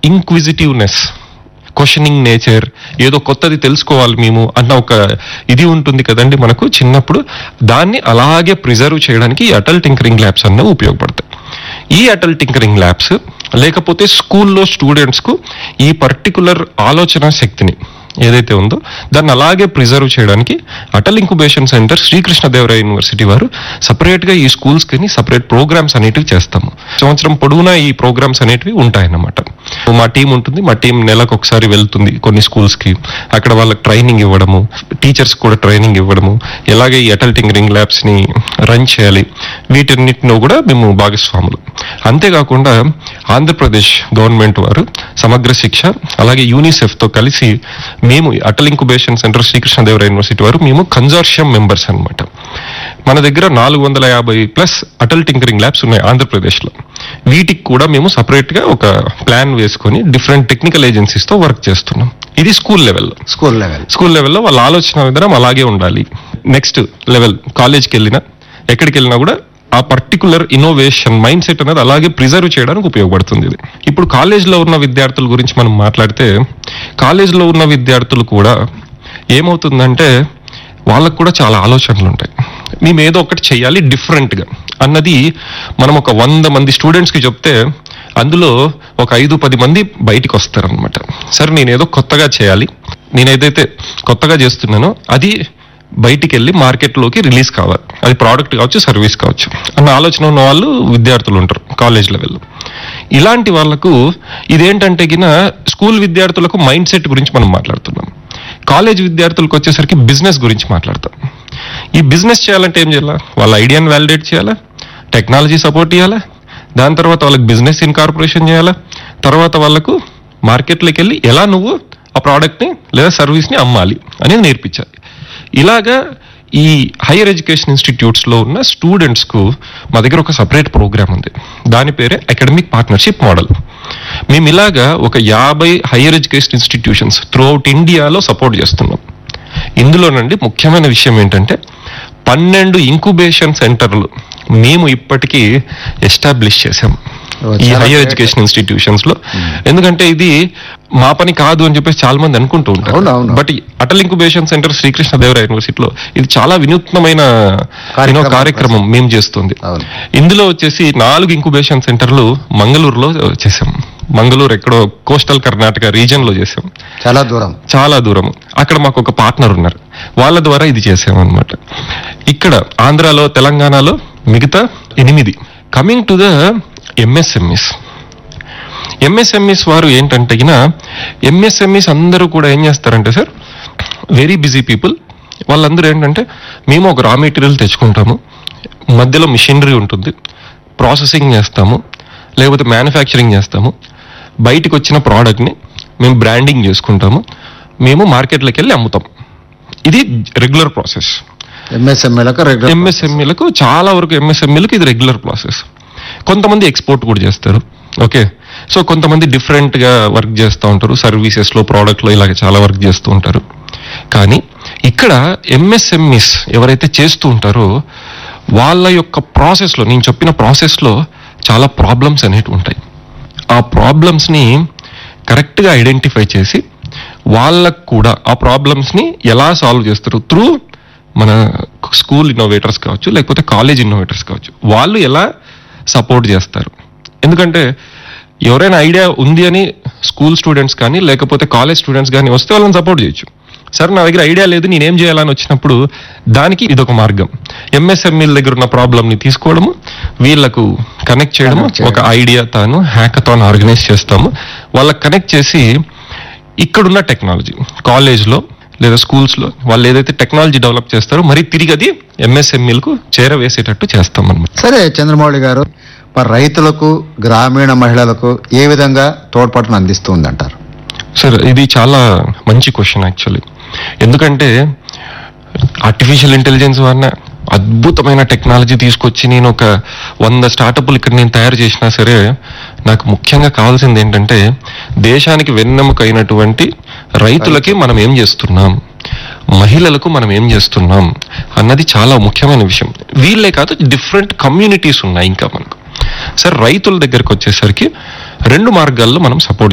Inquisitiveness questioning nature ఏదో కొత్తది తెలుసుకోవాలి మేము అన్న ఒక ఇది ఉంటుంది కదండి మనకు చిన్నప్పుడు దాన్ని అలాగే ప్రిజర్వ్ చేయడానికి ఈ అటల్ టింకరింగ్ ల్యాబ్స్ అన్నవి ఉపయోగపడతాయి ఈ అటల్ టింకరింగ్ ల్యాబ్స్ లేకపోతే స్కూల్లో స్టూడెంట్స్కు ఈ పర్టికులర్ ఆలోచన శక్తిని ఏదైతే ఉందో దాన్ని అలాగే ప్రిజర్వ్ చేయడానికి Atal incubation centre Sri Krishnadevaraya university వారు సపరేట్ గా ఈ స్కూల్స్ కి సపరేట్ ప్రోగ్రామ్స్ అనేటివి చేస్తాము సంవత్సరం పొడవునా ఈ ప్రోగ్రామ్స్ అనేటివి ఉంటాయన్నమాట మా టీం ఉంటుంది మా టీం నెలకు ఒకసారి వెళ్తుంది కొన్ని స్కూల్స్ కి అక్కడ వాళ్ళకి ట్రైనింగ్ ఇవ్వడము టీచర్స్ కూడా ట్రైనింగ్ ఇవ్వడము ఎలాగే ఈ అటల్ టింకరింగ్ ల్యాబ్స్ ని రన్ చేయాలి వీటన్నిటిలో కూడా మేము భాగస్వాములు అంతేకాకుండా ఆంధ్రప్రదేశ్ గవర్నమెంట్ వారు సమగ్ర శిక్ష అలాగే యూనిసెఫ్ తో కలిసి మేము ఈ Atal incubation centre Sri Krishnadevaraya university వారు మేము కన్జార్షియం మెంబర్స్ అన్నమాట మన దగ్గర నాలుగు వందల యాభై ప్లస్ అటల్ టింకరింగ్ ల్యాబ్స్ ఉన్నాయి ఆంధ్రప్రదేశ్ లో వీటికి కూడా మేము సపరేట్ గా ఒక ప్లాన్ వేసుకొని డిఫరెంట్ టెక్నికల్ ఏజెన్సీస్ తో వర్క్ చేస్తున్నాం ఇది స్కూల్ లెవెల్లో స్కూల్ లెవెల్ స్కూల్ లెవెల్లో వాళ్ళ ఆలోచన విధానం అలాగే ఉండాలి నెక్స్ట్ లెవెల్ కాలేజ్కి వెళ్ళినా ఎక్కడికి వెళ్ళినా కూడా ఆ పర్టికులర్ ఇన్నోవేషన్ మైండ్ సెట్ అనేది అలాగే ప్రిజర్వ్ చేయడానికి ఉపయోగపడుతుంది ఇది ఇప్పుడు కాలేజ్లో ఉన్న విద్యార్థుల గురించి మనం మాట్లాడితే కాలేజ్లో ఉన్న విద్యార్థులు కూడా ఏమవుతుందంటే వాళ్ళకు కూడా చాలా ఆలోచనలు ఉంటాయి మేము ఏదో ఒకటి చేయాలి డిఫరెంట్గా అన్నది మనం ఒక వంద మంది స్టూడెంట్స్కి చెప్తే అందులో ఒక ఐదు పది మంది బయటికి వస్తారనమాట సరే నేను ఏదో కొత్తగా చేయాలి నేను ఏదైతే కొత్తగా చేస్తున్నానో అది బయటికి వెళ్ళి మార్కెట్లోకి రిలీజ్ కావాలి అది ప్రోడక్ట్ కావచ్చు సర్వీస్ కావచ్చు అన్న ఆలోచన ఉన్న వాళ్ళు విద్యార్థులు ఉంటారు కాలేజ్ లెవెల్లో ఇలాంటి వాళ్ళకు ఇదేంటంటే గిన స్కూల్ విద్యార్థులకు మైండ్ సెట్ గురించి మనం మాట్లాడుతున్నాం కాలేజ్ విద్యార్థులకు వచ్చేసరికి బిజినెస్ గురించి మాట్లాడతాం ఈ బిజినెస్ చేయాలంటే ఏం చేయాలా వాళ్ళ ఐడియాని వ్యాలిడేట్ చేయాలా టెక్నాలజీ సపోర్ట్ చేయాలా దాని తర్వాత వాళ్ళకి బిజినెస్ ఇన్కార్పొరేషన్ చేయాలా తర్వాత వాళ్ళకు మార్కెట్లోకి వెళ్ళి ఎలా నువ్వు ఆ ప్రోడక్ట్ని లేదా సర్వీస్ని అమ్మాలి అనేది నేర్పించాలి ఇలాగా ఈ హైయర్ ఎడ్యుకేషన్ ఇన్స్టిట్యూట్స్లో ఉన్న స్టూడెంట్స్కు మా దగ్గర ఒక సపరేట్ ప్రోగ్రామ్ ఉంది దాని పేరే అకాడమిక్ పార్ట్నర్షిప్ మోడల్ మేము ఇలాగా ఒక యాభై higher education institutions throughout ఇండియాలో సపోర్ట్ చేస్తున్నాం ఇందులోనండి ముఖ్యమైన విషయం ఏంటంటే పన్నెండు ఇంక్యుబేషన్ సెంటర్లు మేము ఇప్పటికీ ఎస్టాబ్లిష్ చేసాం ఓ, ఈ చాలా హైయర్ great. ఎడ్యుకేషన్ ఇన్స్టిట్యూషన్స్ లో ఎందుకంటే ఇది మా పని కాదు అని చెప్పేసి చాలా మంది అనుకుంటూ అవును, ఉంటారు అవును. బట్ ఈ అటల్ ఇంక్యుబేషన్ సెంటర్ శ్రీకృష్ణదేవరాయ యూనివర్సిటీలో ఇది చాలా వినూత్నమైన కార్యక్రమం. ఎన్నో కార్యక్రమం మేము చేస్తుంది అవును. ఇందులో వచ్చేసి నాలుగు ఇంక్యుబేషన్ సెంటర్లు మంగళూరులో చేసాం మంగళూరు ఎక్కడో కోస్టల్ కర్ణాటక రీజన్ లో చేసాం చాలా దూరం చాలా దూరం అక్కడ మాకు ఒక పార్ట్నర్ ఉన్నారు వాళ్ళ ద్వారా ఇది చేసామన్నమాట ఇక్కడ ఆంధ్రాలో తెలంగాణలో మిగతా ఎనిమిది coming to the MSMEs MSMEs వారు ఏంటంటే ఎంఎస్ఎంఎస్ అందరూ కూడా ఏం చేస్తారంటే సార్ వెరీ బిజీ పీపుల్ వాళ్ళందరూ ఏంటంటే మేము ఒక రా మెటీరియల్ తెచ్చుకుంటాము మధ్యలో మిషనరీ ఉంటుంది ప్రాసెసింగ్ చేస్తాము లేకపోతే మ్యానుఫ్యాక్చరింగ్ చేస్తాము బయటికి వచ్చిన ప్రోడక్ట్ని మేము బ్రాండింగ్ చేసుకుంటాము మేము మార్కెట్లోకి వెళ్ళి అమ్ముతాం ఇది రెగ్యులర్ ప్రాసెస్ ఎంఎస్ఎంఏలకు రెగ్యులర్ ఎంఎస్ఎంఈలకు చాలా వరకు ఎంఎస్ఎంఈలకు ఇది రెగ్యులర్ ప్రాసెస్ కొంతమంది ఎక్స్పోర్ట్ కూడా చేస్తారు ఓకే సో కొంతమంది డిఫరెంట్ గా వర్క్ చేస్తూ ఉంటారు సర్వీసెస్ లో ప్రోడక్ట్ లో ఇలాగ చాలా వర్క్ చేస్తూ ఉంటారు కానీ ఇక్కడ ఎంఎస్ఎంఈస్ ఎవరైతే చేస్తూ ఉంటారో వాళ్ళ యొక్క ప్రాసెస్ లో నేను చెప్పిన ప్రాసెస్ లో చాలా ప్రాబ్లమ్స్ అనేవి ఉంటాయి ఆ ప్రాబ్లమ్స్ ని కరెక్ట్ గా ఐడెంటిఫై చేసి వాళ్ళకు కూడా ఆ ప్రాబ్లమ్స్ ని ఎలా సాల్వ్ చేస్తారు త్రూ మన స్కూల్ ఇన్నోవేటర్స్ కావచ్చు లేకపోతే కాలేజ్ ఇన్నోవేటర్స్ కావచ్చు వాళ్ళు ఎలా సపోర్ట్ చేస్తారు ఎందుకంటే ఎవరైనా ఐడియా ఉంది అని స్కూల్ స్టూడెంట్స్ కానీ లేకపోతే కాలేజ్ స్టూడెంట్స్ కానీ వస్తే వాళ్ళని సపోర్ట్ చేయొచ్చు సరే నా దగ్గర ఐడియా లేదు నేనేం చేయాలని వచ్చినప్పుడు దానికి ఇదొక మార్గం ఎంఎస్ఎంఈల దగ్గర ఉన్న ప్రాబ్లమ్ ని తీసుకోవడము వీళ్ళకు కనెక్ట్ చేయడము Connect చేయడం. ఒక ఐడియా తాను హ్యాకథాన్ ఆర్గనైజ్ చేస్తాము వాళ్ళకి కనెక్ట్ చేసి ఇక్కడున్న టెక్నాలజీ కాలేజ్లో లేదా స్కూల్స్లో వాళ్ళు ఏదైతే టెక్నాలజీ డెవలప్ చేస్తారో మరి తిరిగి అది ఎంఎస్ఎంఈలకు చేరవేసేటట్టు చేస్తాం అనమాట సరే చంద్రమౌళి గారు మరి రైతులకు గ్రామీణ మహిళలకు ఏ విధంగా తోడ్పాటును అందిస్తుంది అంటారు సార్ ఇది చాలా మంచి క్వశ్చన్ యాక్చువల్లీ ఎందుకంటే ఆర్టిఫిషియల్ ఇంటెలిజెన్స్ వల్ల అద్భుతమైన టెక్నాలజీ తీసుకొచ్చి నేను ఒక వంద స్టార్టప్లు ఇక్కడ నేను తయారు చేసినా సరే నాకు ముఖ్యంగా కావాల్సింది ఏంటంటే దేశానికి వెన్నెముక అయినటువంటి రైతులకి మనం ఏం చేస్తున్నాం మహిళలకు మనం ఏం చేస్తున్నాం అన్నది చాలా ముఖ్యమైన విషయం వీళ్ళే కాదు డిఫరెంట్ కమ్యూనిటీస్ ఉన్నాయి ఇంకా మనకు సార్ రైతుల దగ్గరకు వచ్చేసరికి రెండు మార్గాల్లో మనం సపోర్ట్